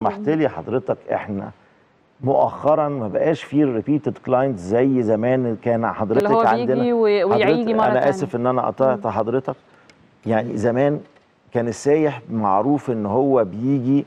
سمحت لي حضرتك احنا مؤخرا ما بقاش فيه الريبيتد كلاينت زي زمان كان حضرتك اللي هو عندنا بيجي وي- ويعيجي حضرتك- مرة انا تانية. اسف ان انا قطعت حضرتك يعني زمان كان السايح معروف ان هو بيجي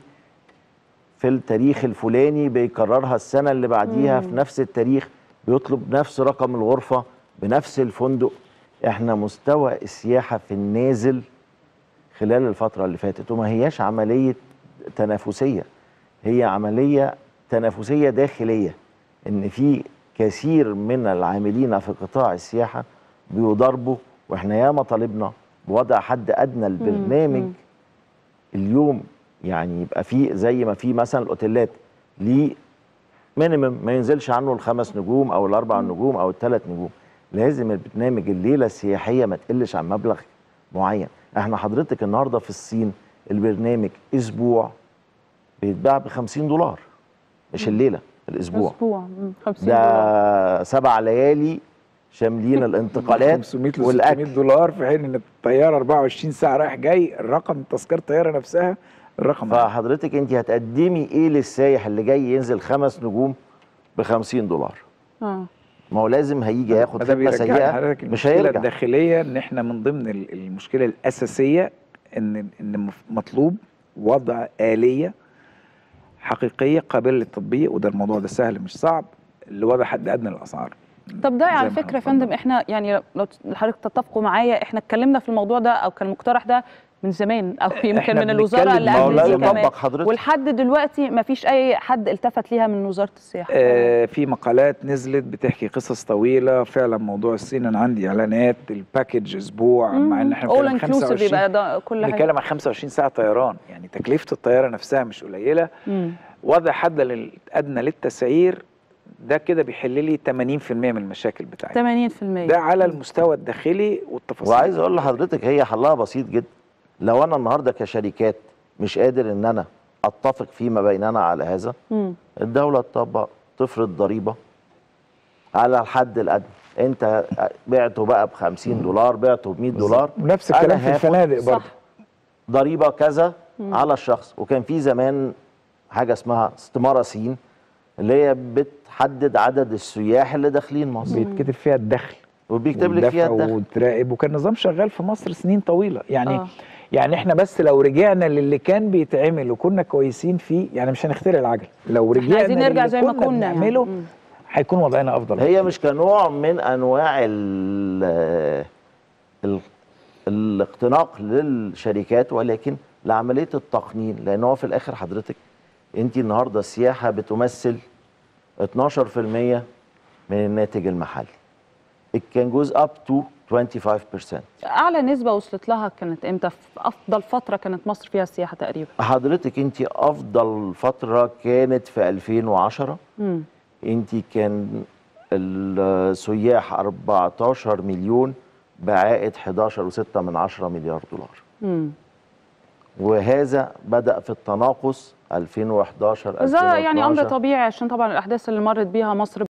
في التاريخ الفلاني بيكررها السنه اللي بعديها في نفس التاريخ بيطلب نفس رقم الغرفه بنفس الفندق احنا مستوى السياحه في النازل خلال الفتره اللي فاتت وما هياش عمليه تنافسيه هي عمليه تنافسيه داخليه ان في كثير من العاملين في قطاع السياحه بيضربوا واحنا ياما طالبنا بوضع حد ادنى البرنامج مم. اليوم يعني يبقى في زي ما في مثلا الاوتيلات ليه مينيمم ما ينزلش عنه الخمس نجوم او الاربع نجوم او الثلاث نجوم لازم البرنامج الليله السياحيه ما تقلش عن مبلغ معين احنا حضرتك النهارده في الصين البرنامج اسبوع بيتباع ب 50 دولار مش الليله الاسبوع اسبوع مم، 50 دولار ده سبع ليالي شاملين الانتقالات 500 ل والاكل 600 دولار في حين ان الطياره 24 ساعه رايح جاي الرقم تذكره الطياره نفسها الرقم عالي. فحضرتك انت هتقدمي ايه للسايح اللي جاي ينزل خمس نجوم ب 50 دولار اه ما هو لازم هيجي ياخد ده خدمه بيرجع سيئه لحضرتك مش المشكله هيرجع الداخليه ان احنا من ضمن ال- المشكله الاساسيه ان ان مف- مطلوب وضع اليه حقيقيه قابله للتطبيق وده الموضوع ده سهل مش صعب لوضع حد ادنى للاسعار طب ده زي على ما فكره يا اتفضل. فندم احنا يعني لو حضرتك تتفقوا معايا احنا اتكلمنا في الموضوع ده او كان المقترح ده من زمان او يمكن إحنا من الوزاره بنتكلم- اللي ما هو قبل لا دي كمان يطبق حضرتك ولحد دلوقتي ما فيش اي حد التفت ليها من وزاره السياحه آه في مقالات نزلت بتحكي قصص طويله فعلا موضوع الصين انا عندي اعلانات الباكج اسبوع مع ان احنا اول بنتكلم انكلوسيف 25 يبقى ده كل حاجه بنتكلم عن 25 ساعه طيران يعني تكلفه الطياره نفسها مش قليله مم. وضع حد لل- ادنى للتسعير ده كده بيحل لي 80% من المشاكل بتاعتي 80% ده على المستوى الداخلي والتفاصيل وعايز اقول لحضرتك هي حلها بسيط جدا لو انا النهارده كشركات مش قادر ان انا اتفق فيما بيننا على هذا مم. الدوله تطبق تفرض ضريبه على الحد الادنى انت بعته بقى ب 50 دولار بعته ب 100 دولار ونفس أنا الكلام في هاخد الفنادق صح برضه ضريبه كذا على الشخص وكان في زمان حاجه اسمها استماره سين اللي هي بتحدد عدد السياح اللي داخلين مصر بيتكتب فيها الدخل وبيكتب لك فيها والدفع الدخل وتراقب وكان نظام شغال في مصر سنين طويله يعني آه. آه. يعني احنا بس لو رجعنا للي كان بيتعمل وكنا كويسين فيه يعني مش هنخترع العجل لو احنا رجعنا عايزين نرجع للي زي ما كنا يعني. بنعمله مم. هيكون وضعنا افضل هي مش كنوع من انواع ال ال الاقتناق للشركات ولكن لعمليه التقنين لان هو في الاخر حضرتك انت النهارده السياحه بتمثل 12% من الناتج المحلي it can goes up to 25% اعلى نسبه وصلت لها كانت امتى في افضل فتره كانت مصر فيها السياحه تقريبا حضرتك انت افضل فتره كانت في 2010 مم. انت كان السياح 14 مليون بعائد 11.6 من 10 مليار دولار مم. وهذا بدأ في التناقص 2011 بس ده يعني امر 2012 طبيعي عشان طبعا الاحداث اللي مرت بيها مصر